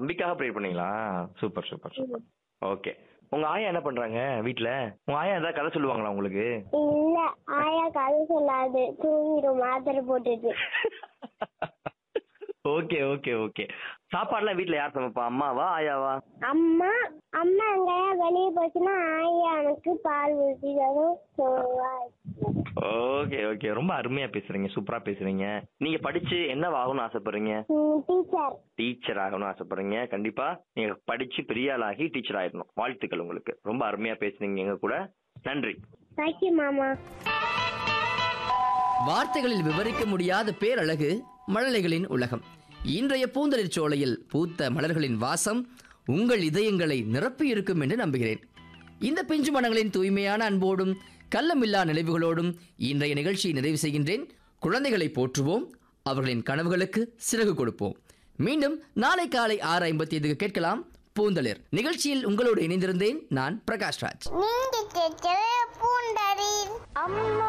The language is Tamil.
தம்பிக்காக ப்ரே பண்ணீங்களா சூப்பர் சூப்பர் சூப்பர் ஓகே உங்க ஆயா என்ன பண்றாங்க வீட்ல உங்க ஆயா ஏதாவது கதை சொல்லுவாங்களா உங்களுக்கு இல்ல ஆயா கதை சொல்லாது தூங்கிடும் மாத்திரை போட்டுட்டு ஓகே ஓகே ஓகே சாப்பாடுலாம் வீட்ல யார் சமைப்பா அம்மாவா ஆயாவா அம்மா அம்மா எங்கயா வெளியே போச்சுன்னா ஆயா எனக்கு பால் ஊற்றி தரும் சோவா ஓகே ஓகே ரொம்ப அருமையா பேசுறீங்க சூப்பரா பேசுறீங்க நீங்க படிச்சு என்ன ஆகணும்னு ஆசைப்படுறீங்க டீச்சர் டீச்சர் ஆகணும்னு ஆசைப்படுறீங்க கண்டிப்பா நீங்க படிச்சு பெரிய ஆளாகி டீச்சர் ஆயிடணும் வாழ்த்துக்கள் உங்களுக்கு ரொம்ப அருமையா பேசுனீங்க எங்க கூட நன்றி தேங்க்யூ மாமா வார்த்தைகளில் விவரிக்க முடியாத பேரழகு மழலைகளின் உலகம் இன்றைய பூந்தளிர் சோலையில் பூத்த மலர்களின் வாசம் உங்கள் இதயங்களை நிரப்பி இருக்கும் என்று நம்புகிறேன் இந்த பிஞ்சு மனங்களின் தூய்மையான அன்போடும் கள்ளமில்லா நினைவுகளோடும் இன்றைய நிகழ்ச்சியை நிறைவு செய்கின்றேன் குழந்தைகளை போற்றுவோம் அவர்களின் கனவுகளுக்கு சிறகு கொடுப்போம் மீண்டும் நாளை காலை ஆறு ஐம்பத்தி ஐந்துக்கு கேட்கலாம் பூந்தளிர் நிகழ்ச்சியில் உங்களோடு இணைந்திருந்தேன் நான் பிரகாஷ்ராஜ் நீங்க கேட்கிற பூண்டரின் அம்மா